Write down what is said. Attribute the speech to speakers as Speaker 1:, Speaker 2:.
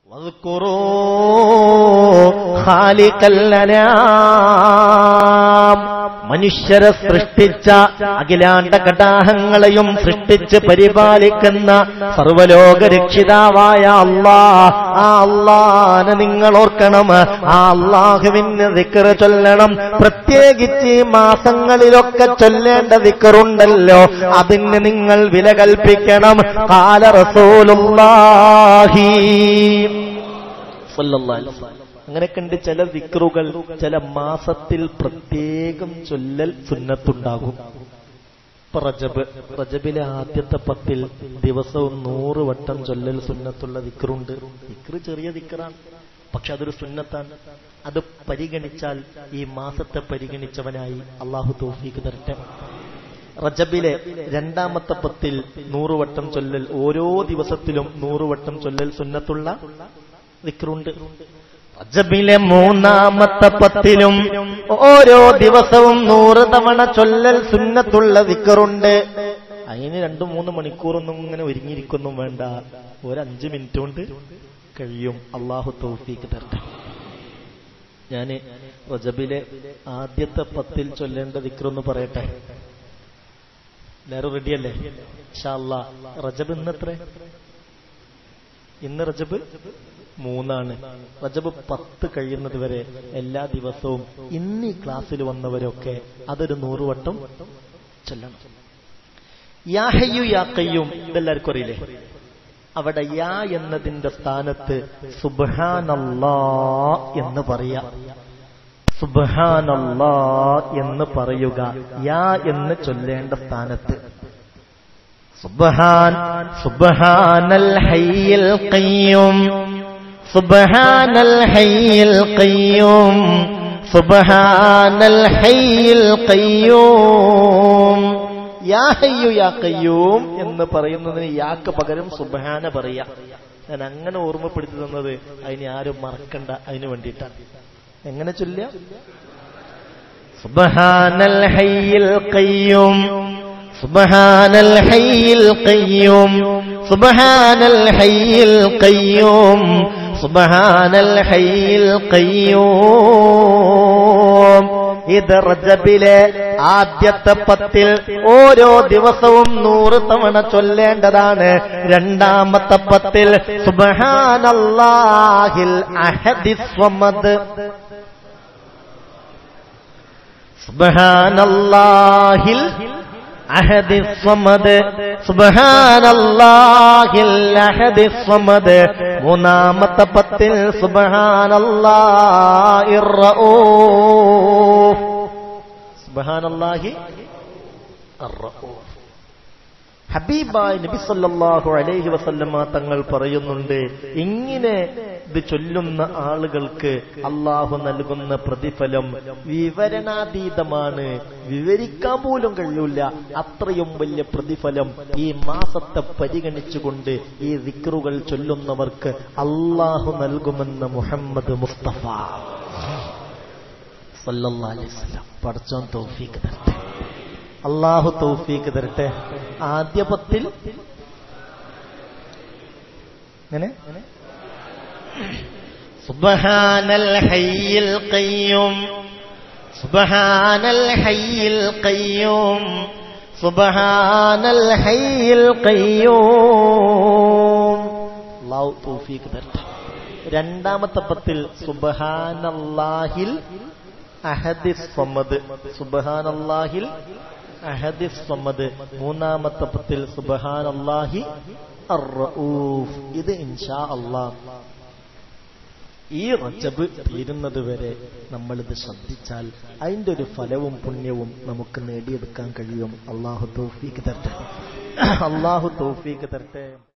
Speaker 1: മനുഷ്യരെ സൃഷ്ടിച്ച അഖിലാണ്ട കടാഹങ്ങളെയും സൃഷ്ടിച്ച് പരിപാലിക്കുന്ന സർവലോക രക്ഷിതാവായ അള്ളാ ആ അള്ളാനെ നിങ്ങൾ ഓർക്കണം ആ അള്ളാഹുവിന് ദിക്കർ ചൊല്ലണം പ്രത്യേകിച്ച് ഈ മാസങ്ങളിലൊക്കെ ചൊല്ലേണ്ട ദിക്കറുണ്ടല്ലോ അതിന് നിങ്ങൾ വില കൽപ്പിക്കണം കാല റസൂലുള്ളാഹി സല്ലല്ലാഹു അലൈഹി വസല്ലം. അങ്ങനെയൊക്കെയുണ്ട് ചില ദിക്റുകൾ ചില മാസത്തിൽ പ്രത്യേകം ചൊല്ലൽ സുന്നത്തുണ്ടാകും ഇപ്പൊ റജബ് റജബിലെ ആദ്യത്തെ പത്തിൽ ദിവസവും നൂറ് വട്ടം ചൊല്ലൽ സുന്നത്തുള്ള ദിക്റുണ്ട് ദിക്റ് ചെറിയ ദിക്റാണ് പക്ഷെ അതൊരു സുന്നത്താണ് അത് പരിഗണിച്ചാൽ ഈ മാസത്തെ പരിഗണിച്ചവനായി അള്ളാഹു തൗഫീക്ക് തരട്ടെ റജബിലെ രണ്ടാമത്തെ പത്തിൽ നൂറ് വട്ടം ചൊല്ലൽ ഓരോ ദിവസത്തിലും നൂറ് വട്ടം ചൊല്ലൽ സുന്നത്തുള്ള ദിക്റുണ്ട് റജബിലെ മൂന്നാമത്തെ പത്തിലും ഓരോ ദിവസവും നൂറ് തവണ ചൊല്ലൽ സുന്നത്തുള്ള ദിക്കറുണ്ട് അതിന് രണ്ടു മൂന്ന് മണിക്കൂറൊന്നും ഇങ്ങനെ ഒരുങ്ങിയിരിക്കൊന്നും വേണ്ട ഒരു അഞ്ച് മിനിറ്റ് കൊണ്ട് കഴിയും അള്ളാഹു തൗഫീക്ക് തരട്ടെ ഞാന് റജബിലെ ആദ്യത്തെ പത്തിൽ ചൊല്ലേണ്ട ദിക്റൊന്ന് പറയട്ടെ എല്ലാരും റെഡിയല്ലേ ഷാല്ല റജബ് ഇന്നത്ര ഇന്ന് റജബ് മൂന്നാണ് റജബ് പത്ത് കഴിയുന്നത് വരെ എല്ലാ ദിവസവും ഇന്ന് ഈ ക്ലാസ്സിൽ വന്നവരൊക്കെ അതൊരു നൂറ് വട്ടം ചൊല്ലണം യാ ഹയ്യു യാ കയ്യും ഇതെല്ലാവർക്കും അറിയില്ലേ അവിടെ യാ എന്നതിന്റെ സ്ഥാനത്ത് സുബ്ഹാനല്ലാ എന്ന് പറയാ സുബ്ഹാനല്ലാ എന്ന് പറയുക യാ എന്ന് ചൊല്ലേണ്ട സ്ഥാനത്ത് സുബ്ഹാൻ സുബ്ഹാനൽ ഹയ്യിൽ ഖയ്യൂം സുബ്ഹാനൽ ഹയ്യിൽ ഖയ്യൂം സുബ്ഹാനൽ ഹയ്യിൽ ഖയ്യൂം യാ ഹയ്യു യാ ഖയ്യൂം എന്ന് പറയുന്നതിന് യാക്ക് പകരം സുബ്ഹാന പറയാ ഞാൻ അങ്ങനെ ഓർമ്മപ്പെടുത്തി തന്നത് അതിന് ആരും മറക്കണ്ട അതിന് വേണ്ടിയിട്ടാണ് എങ്ങനെ ചൊല്ലുക സുബ്ഹാനൽ ഹയ്യിൽ ഖയ്യൂം സുബ്ഹാനൽ ഹയ്യിൽ ഖയ്യൂം സുബ്ഹാനൽ ഹയ്യിൽ ഖയ്യൂം സുബ്ഹാനൽ ഹയ്യിൽ ഖയ്യൂം ഇത് റജബിലെ ആദ്യത്തെ പത്തിൽ ഓരോ ദിവസവും നൂറ് തവണ ചൊല്ലേണ്ടതാണ് രണ്ടാമത്തെ പത്തിൽ സുബ്ഹാനല്ലാഹിൽ അഹദിസ്വമദ് സുബ്ഹാനല്ലാഹിൽ അഹദിസ്വമദ് സുബ്ഹാനല്ലാഹിൽ അഹദിസ്വമദ് മൂന്നാമത്തെ പത്തിൽ സുബ്ഹാനല്ലാഹിർ റഊഫ് സുബ്ഹാനല്ലാഹി അർ-റഊഫ് ഹബീബായ് നബി സല്ലല്ലാഹു അലൈഹി വസല്ലമ തങ്ങൾ പറയുന്നുണ്ട് ഇങ്ങനെ ഇത് ചൊല്ലുന്ന ആളുകൾക്ക് അള്ളാഹു നൽകുന്ന പ്രതിഫലം വിവരണാതീതമാണ് വിവരിക്കാൻ പോലും കഴിയൂല അത്രയും വലിയ പ്രതിഫലം ഈ മാസത്തെ പരിഗണിച്ചുകൊണ്ട് ഈ വിക്രുകൾ ചൊല്ലുന്നവർക്ക് അള്ളാഹു നൽകുമെന്ന് മുഹമ്മദ് മുസ്തഫ സല്ലല്ലാഹു അലൈഹി വസല്ലം പടച്ചോൻ തൗഫീക്ക് തരട്ടെ അള്ളാഹു തൗഫീക്ക് തരട്ടെ ആദ്യ പത്തിൽ എങ്ങനെ സുബ്ഹാനൽ ഹയ്യിൽ ഖയ്യൂം സുബ്ഹാനൽ ഹയ്യിൽ ഖയ്യൂം സുബ്ഹാനൽ ഹയ്യിൽ ഖയ്യൂം അള്ളാഹു തൗഫീക്ക് തരട്ടെ രണ്ടാമത്തെ പത്തിൽ സുബ്ഹാനല്ലാഹിൽ അഹദിസ് സ്വമദ് സുബ്ഹാനല്ലാഹിൽ അഹദിസ് സ്വമദ് മൂന്നാമത്തെ പത്തിൽ സുബ്ഹാനല്ലാഹി അർ-റഊഫ് ഇത് ഇൻഷാ അല്ലാഹ് ഈ റജബ് തീരുന്നത് വരെ നമ്മളിത് ശ്രദ്ധിച്ചാൽ അതിന്റെ ഒരു ഫലവും പുണ്യവും നമുക്ക് നേടിയെടുക്കാൻ കഴിയും അള്ളാഹു തൗഫീക്ക് തരട്ടെ അള്ളാഹു തൗഫീക്ക് തരട്ടെ